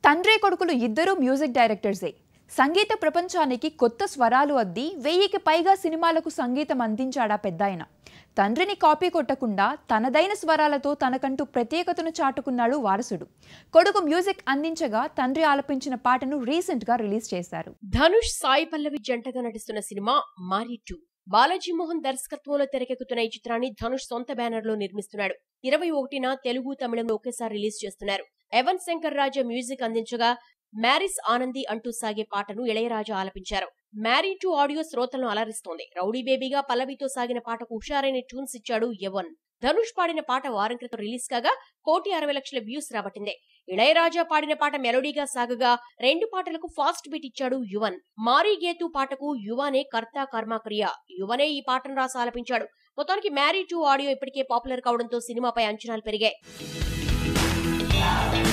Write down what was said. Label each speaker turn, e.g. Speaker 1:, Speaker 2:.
Speaker 1: తండ్రి కొడుకులు ఇద్దరూ మ్యూజిక్ డైరెక్టర్సే సంగీత ప్రపంచానికి కొత్త స్వరాలు అద్ది వెయ్యికి పైగా సినిమాలకు సంగీతం అందించాడా పెద్దాయన తండ్రిని కాపీ కొట్టకుండా తనదైన స్వరాలతో తనకంటూ ప్రత్యేకతను చాటుకున్నాడు వారసుడు కొడుకు మ్యూజిక్ అందించగా తండ్రి ఆలపించిన పాటను రీసెంట్గా రిలీజ్ చేశారు
Speaker 2: ధనుష్ సాయి పల్లవి జంటగా నటిస్తున్న సినిమా మారీ టూ బాలాజీ మోహన్ దర్శకత్వంలో తెరకెక్కుతున్న ఈ చిత్రాన్ని ధనుష్ సొంత బ్యానర్ లో నిర్మిస్తున్నాడు ఇరవై ఒకటిన తెలుగు తమిళంలో ఒకేసారి రిలీజ్ చేస్తున్నారు ఎవన్ శంకర్ రాజా మ్యూజిక్ అందించగా మ్యారిస్ ఆనంది అంటూ సాగే పాటను ఇళయరాజా ఆలపించారు మ్యారీ టూ ఆడియో శ్రోతలను అలరిస్తోంది రౌడీ బేబీగా పల్లవితో సాగిన పాటకు హుషారైన ట్యూన్స్ ఇచ్చాడు యవన్ ధనుష్ పాడిన పాట వారం క్రితం రిలీజ్ కాగా కోటి అరవై లక్షల వ్యూస్ రాబట్టింది ఇళయరాజా పాడిన పాట మెలోడీగా సాగగా రెండు పాటలకు ఫాస్ట్ బీట్ ఇచ్చాడు యువన్ మారీ గేతు పాటకు యువనే కర్త కర్మక్రియ యువనే ఈ పాటను రాసి ఆలపించాడు మొత్తానికి మ్యారీ టూ ఆడియో ఇప్పటికే పాపులర్ కావడంతో సినిమాపై అంచనాలు పెరిగాయి